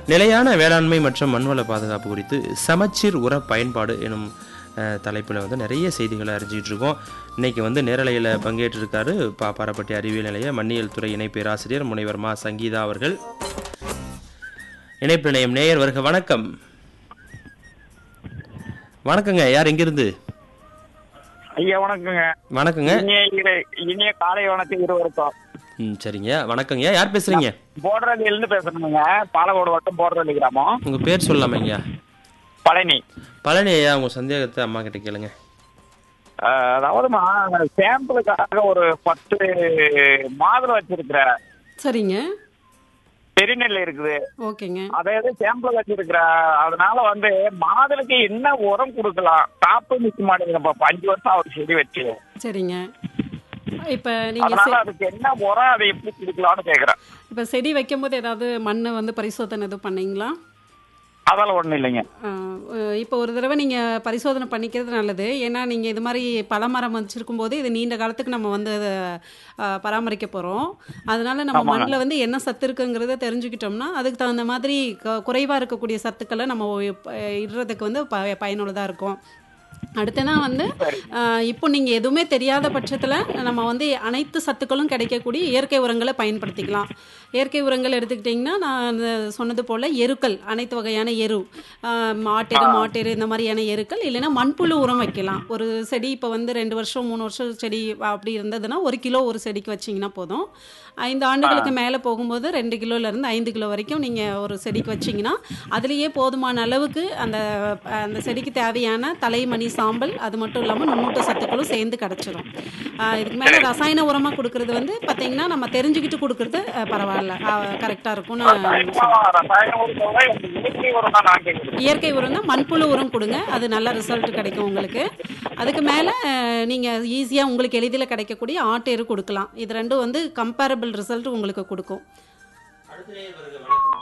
நிலையான வேளாண்மை மற்றும் மண்வள பாதுகாப்பு குறித்து சமச்சீர் உர பயன்பாடு எனும் தலைப்பில் வந்து நிறைய செய்திகளை அறிஞ்சிக்கிட்டு இருக்கோம் இன்னைக்கு வந்து நேரலையில் பங்கேற்றிருக்காரு பா பாரப்பட்டி அறிவியல் நிலைய மண்ணியல் துறை இணை பேராசிரியர் முனைவர் மா சங்கீதா அவர்கள் இணைப்பு நிலையம் நேயர் வருக வணக்கம் வணக்கங்க யார் எங்கிருந்து ஐயா வணக்கங்க வணக்கங்க இனிய இரு- இனிய காலை வணக்கம் இருவருக்கும் ம் சரிங்க வணக்கங்க யார் பேசுறீங்க போடுறதுல இருந்து பேசணுங்க பாலக்கோடு வட்டம் போடுறது கிராமம் உங்க பேர் சொல்லாமங்க பழனி பழனி ஐயா உங்க சந்தேகத்தை அம்மா கிட்ட கேளுங்க அஹ், அதாவதுமா சாம்பிளுக்காக ஒரு பத்து மாதுளை வச்சிருக்கிற சரிங்க பெருநெல் இருக்குது ஓகேங்க அதாவது சாம்பிள் வச்சிருக்கிற அதனால வந்து மாதுளைக்கு என்ன உரம் கொடுக்கலாம் காப்பு நிக்க மாட்டேங்குது நம்ம அஞ்சு வருஷம் ஒரு செடி வச்சு சரிங்க இப்போ நீங்கள் அதனால அதுக்கு என்ன உரம் அதை எப்படி கொடுக்கலாம்னு கேக்குறேன் இப்போ செடி வைக்கும்போது ஏதாவது மண்ணை வந்து பரிசோதனை எதுவும் பண்ணீங்களா அதெல்லாம் ஒண்ணும் இல்லைங்க இப்போ ஒரு தடவை நீங்கள் பரிசோதனை பண்ணிக்கிறது நல்லது ஏன்னா நீங்கள் இது மாதிரி பழமரம் வச்சுருக்கும் போது இது நீண்ட காலத்துக்கு நம்ம வந்து அதை ஆ, பராமரிக்க போகிறோம் அதனால நம்ம மண்ணில் வந்து என்ன சத்து இருக்குங்கிறத தெரிஞ்சுக்கிட்டோம்னா அதுக்கு தகுந்த மாதிரி குறைவாக இருக்கக்கூடிய சத்துக்களை நம்ம உ- இடுறதுக்கு வந்து ப பயனுள்ளதாக இருக்கும் அடுத்ததான் வந்து ஆஹ், இப்போ நீங்கள் எதுவுமே தெரியாத பட்சத்தில் நம்ம வந்து அனைத்து சத்துக்களும் கிடைக்கக்கூடிய இயற்கை உரங்களை பயன்படுத்திக்கலாம் இயற்கை உரங்கள் எடுத்துக்கிட்டிங்கன்னா நான் அந்த சொன்னது போல் எருக்கள் அனைத்து வகையான எரு ஆஹ், மாட்டெரு மாட்டெரு இந்த மாதிரியான எருக்கள் இல்லைன்னா மண்புழு உரம் வைக்கலாம் ஒரு செடி இப்போ வந்து ரெண்டு வருஷம் மூணு வருஷம் செடி அப்படி இருந்ததுன்னா ஒரு கிலோ ஒரு செடிக்கு வச்சிங்கன்னா போதும் ஐந்து ஆண்டுகளுக்கு மேலே போகும்போது ரெண்டு கிலோலேருந்து ஐந்து கிலோ வரைக்கும் நீங்கள் ஒரு செடிக்கு வச்சிங்கன்னா அதுலேயே போதுமான அளவுக்கு அந்த அந்த செடிக்கு தேவையான தலைமணி சாம்பல் அது மட்டும் இல்லாமல் நுண்ணூட்ட சத்துக்களும் சேர்ந்து கிடச்சிரும் ஆஹ் இதுக்கு மேலே ரசாயன உரமாக கொடுக்கறது வந்து பார்த்தீங்கன்னா நம்ம தெரிஞ்சுக்கிட்டு கொடுக்கறது ஆஹ் பரவாயில்ல கரெக்டாக இருக்கும்னு ரசாயன உரம் இயற்கை உரம் தான் நான் கேட்குறேன் இயற்கை உரம் தான் மண்புழு உரம் கொடுங்க அது நல்ல ரிசல்ட் கிடைக்கும் உங்களுக்கு அதுக்கு மேலே நீங்கள் ஈஸியாக உங்களுக்கு எளிதில் கிடைக்கக்கூடிய ஆட்டு எரு கொடுக்கலாம் இது ரெண்டும் வந்து கம்பேரபிள் ரிசல்ட் உங்களுக்கு கொடுக்கும் அடுத்த நேயர் வருக வணக்கம்